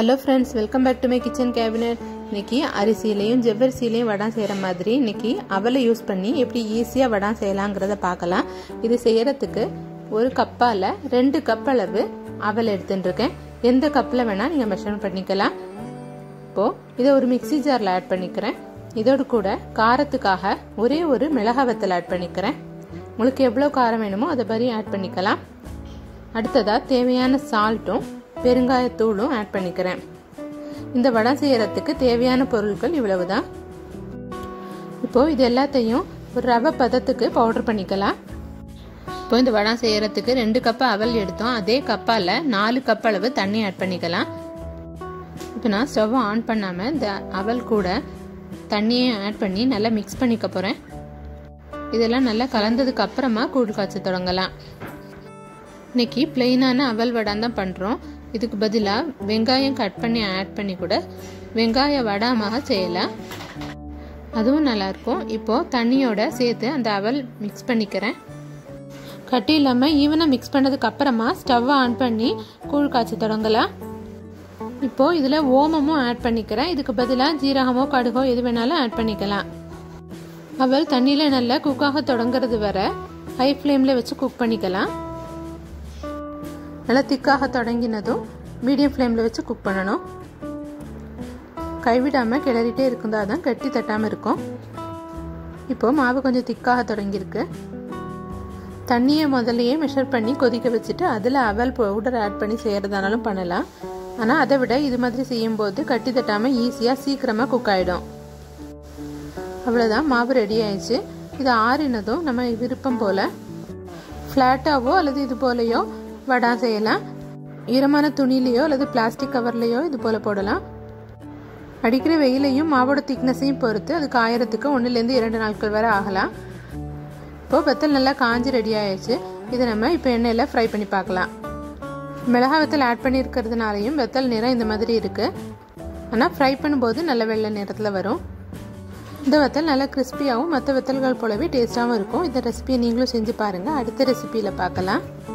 hello friends welcome back to my kitchen cabinet இன்னைக்கு அரிசியிலையும் ஜவ்வரிசியிலையும் வடை செய்கிற மாதிரி இன்னைக்கு அவலை யூஸ் பண்ணி எப்படி ஈஸியாக வடை செய்யலாங்கிறத பார்க்கலாம் இது செய்யறதுக்கு ஒரு கப்பால் ரெண்டு கப் அளவு அவல் எடுத்துட்டு இருக்கேன் எந்த கப்பில் வேணால் நீங்கள் மெஷர் பண்ணிக்கலாம் இப்போது இதை ஒரு மிக்சி ஜாரில் ஆட் பண்ணிக்கிறேன் இதோடு கூட காரத்துக்காக ஒரே ஒரு மிளகா வத்தல் ஆட் பண்ணிக்கிறேன் உங்களுக்கு எவ்வளோ காரம் வேணுமோ அதை மாதிரி ஆட் பண்ணிக்கலாம் அடுத்ததாக தேவையான சால்ட்டும் பெருங்காயத்தூளும் ஆட் பண்ணிக்கிறேன் இந்த வடை செய்யறதுக்கு தேவையான பொருட்கள் இவ்வளவு தான் இப்போது இது எல்லாத்தையும் ஒரு ரவை பதத்துக்கு பவுடர் பண்ணிக்கலாம் இப்போ இந்த வடை செய்யறதுக்கு ரெண்டு கப் அவல் எடுத்தோம் அதே கப்பால் நாலு கப் அளவு தண்ணி ஆட் பண்ணிக்கலாம் இப்போ நான் ஸ்டவ் ஆன் பண்ணாமல் இந்த அவல் கூட தண்ணியை ஆட் பண்ணி நல்லா மிக்ஸ் பண்ணிக்க போகிறேன் இதெல்லாம் நல்லா கலந்ததுக்கு அப்புறமா கூழ் காய்ச்ச தொடங்கலாம் இன்னைக்கு பிளெயினான அவல் வடான் தான் பண்ணுறோம் இதுக்கு பதிலாக வெங்காயம் கட் பண்ணி ஆட் பண்ணி கூட வெங்காய வடாமாக செய்யலாம் அதுவும் நல்லாயிருக்கும் இப்போது தண்ணியோட சேர்த்து அந்த அவல் மிக்ஸ் பண்ணிக்கிறேன் கட்டி இல்லாமல் ஈவனாக மிக்ஸ் பண்ணதுக்கு அப்புறமா ஸ்டவ்வை ஆன் பண்ணி கூழ் காய்ச்ச தொடங்கலாம் இப்போது இதில் ஓமமும் ஆட் பண்ணிக்கிறேன் இதுக்கு பதிலாக ஜீரகமோ கடுகோ எது வேணாலும் ஆட் பண்ணிக்கலாம் அவள் தண்ணியில் நல்லா குக்காக தொடங்குறது வர ஹை ஃப்ளேமில் வச்சு குக் பண்ணிக்கலாம் நல்லா திக்காக தொடங்கினதும் மீடியம் ஃப்ளேமில் வச்சு குக் பண்ணணும் கைவிடாமல் கிளறிட்டே இருக்குதா தான் கட்டி தட்டாமல் இருக்கும் இப்போது மாவு கொஞ்சம் திக்காக தொடங்கியிருக்கு தண்ணியை முதல்லையே மெஷர் பண்ணி கொதிக்க வச்சுட்டு அதில் அவல் பவுடர் ஆட் பண்ணி செய்கிறதானாலும் பண்ணலாம் ஆனால் அதை விட இது மாதிரி செய்யும்போது கட்டி தட்டாமல் ஈஸியாக சீக்கிரமாக குக் ஆகிடும் அவ்வளோதான் மாவு ரெடி ஆயிடுச்சு இது ஆறினதும் நம்ம விருப்பம் போல் ஃப்ளாட்டாவோ அல்லது இது போலையோ வடா செய்யலாம் ஈரமான துணிலேயோ அல்லது பிளாஸ்டிக் கவர்லேயோ இது போல் போடலாம் அடிக்கிற வெயிலையும் மாவோட திக்னஸையும் பொறுத்து அது காயறதுக்கு ஒன்றுலேருந்து இரண்டு நாட்கள் வரை ஆகலாம் இப்போது வெத்தல் நல்லா காஞ்சி ரெடி ஆயிடுச்சு இதை நம்ம இப்போ எண்ணெயில் ஃப்ரை பண்ணி பார்க்கலாம் மிளகா வெத்தல் ஆட் பண்ணியிருக்கிறதுனாலையும் வெத்தல் நிறம் இந்த மாதிரி இருக்குது ஆனால் ஃப்ரை பண்ணும்போது நல்ல வெள்ளை நிறத்தில் வரும் இந்த வத்தல் நல்லா கிறிஸ்பியாகவும் மற்ற வத்தல்கள் போலவே டேஸ்ட்டாகவும் இருக்கும் இந்த ரெசிபியை நீங்களும் செஞ்சு பாருங்கள் அடுத்த ரெசிபியில் பார்க்கலாம்